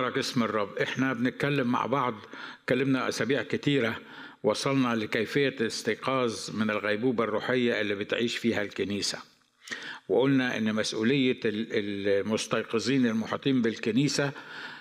مبارك اسم الرب احنا بنتكلم مع بعض اتكلمنا اسابيع كتيره وصلنا لكيفيه الاستيقاظ من الغيبوبه الروحيه اللي بتعيش فيها الكنيسه وقلنا ان مسؤوليه المستيقظين المحيطين بالكنيسه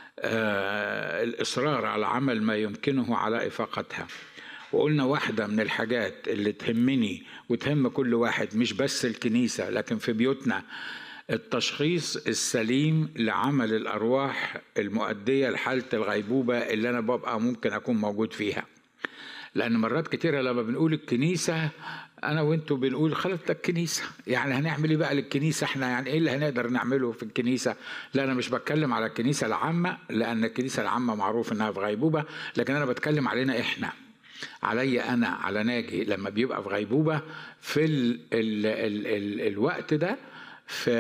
آه الاصرار على عمل ما يمكنه على افاقتها وقلنا واحدة من الحاجات اللي تهمني وتهم كل واحد مش بس الكنيسة لكن في بيوتنا التشخيص السليم لعمل الأرواح المؤدية لحالة الغيبوبة اللي أنا ببقى ممكن أكون موجود فيها لأن مرات كتيرة لما بنقول الكنيسة أنا وأنتوا بنقول خلت الكنيسة يعني هنعمل إيه بقى للكنيسة إحنا يعني إيه اللي هنقدر نعمله في الكنيسة لا أنا مش بتكلم على الكنيسة العامة لأن الكنيسة العامة معروف إنها في غيبوبة لكن أنا بتكلم علينا إحنا علي انا على ناجي لما بيبقى في غيبوبه في ال ال ال ال الوقت ده في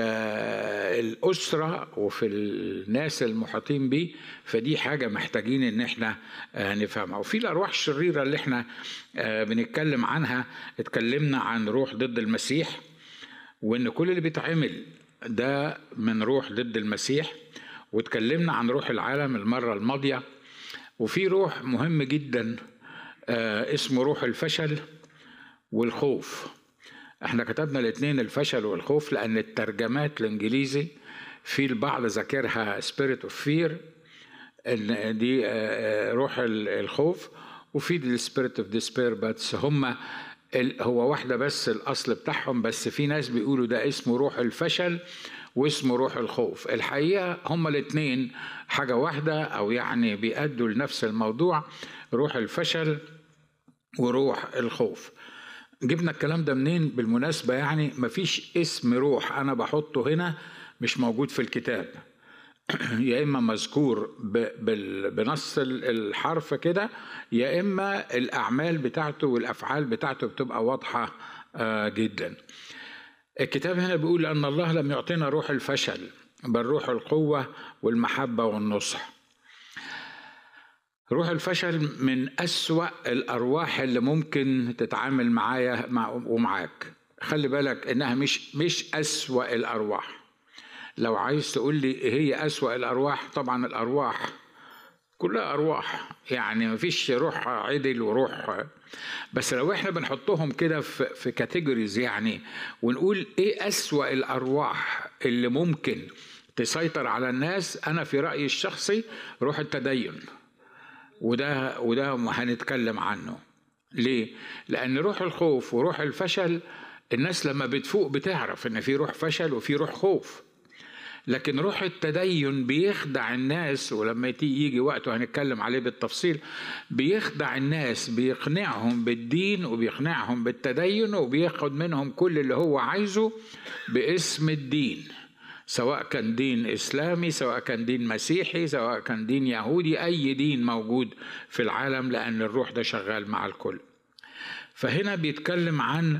الأسرة وفي الناس المحيطين بيه فدي حاجة محتاجين إن إحنا نفهمها وفي الأرواح الشريرة اللي إحنا بنتكلم عنها اتكلمنا عن روح ضد المسيح وإن كل اللي بيتعمل ده من روح ضد المسيح واتكلمنا عن روح العالم المرة الماضية وفي روح مهم جدا اسمه روح الفشل والخوف احنا كتبنا الاثنين الفشل والخوف لان الترجمات الانجليزي في البعض ذاكرها spirit of fear دي روح الخوف وفي السبيريت اوف ديسبير بس هم هو واحده بس الاصل بتاعهم بس في ناس بيقولوا ده اسمه روح الفشل واسمه روح الخوف الحقيقه هما الاثنين حاجه واحده او يعني بيأدوا لنفس الموضوع روح الفشل وروح الخوف جبنا الكلام ده منين بالمناسبة يعني مفيش اسم روح أنا بحطه هنا مش موجود في الكتاب يا إما مذكور بنص الحرف كده يا إما الأعمال بتاعته والأفعال بتاعته بتبقى واضحة جدا الكتاب هنا بيقول أن الله لم يعطينا روح الفشل بل روح القوة والمحبة والنصح روح الفشل من أسوأ الأرواح اللي ممكن تتعامل معايا مع ومعاك خلي بالك إنها مش مش أسوأ الأرواح لو عايز تقول لي إيه هي أسوأ الأرواح طبعا الأرواح كلها أرواح يعني مفيش روح عدل وروح بس لو احنا بنحطهم كده في, في كاتيجوريز يعني ونقول ايه أسوأ الأرواح اللي ممكن تسيطر على الناس أنا في رأيي الشخصي روح التدين وده وده هنتكلم عنه ليه لان روح الخوف وروح الفشل الناس لما بتفوق بتعرف ان في روح فشل وفي روح خوف لكن روح التدين بيخدع الناس ولما يجي وقته هنتكلم عليه بالتفصيل بيخدع الناس بيقنعهم بالدين وبيقنعهم بالتدين وبياخد منهم كل اللي هو عايزه باسم الدين سواء كان دين اسلامي سواء كان دين مسيحي سواء كان دين يهودي اي دين موجود في العالم لان الروح ده شغال مع الكل فهنا بيتكلم عن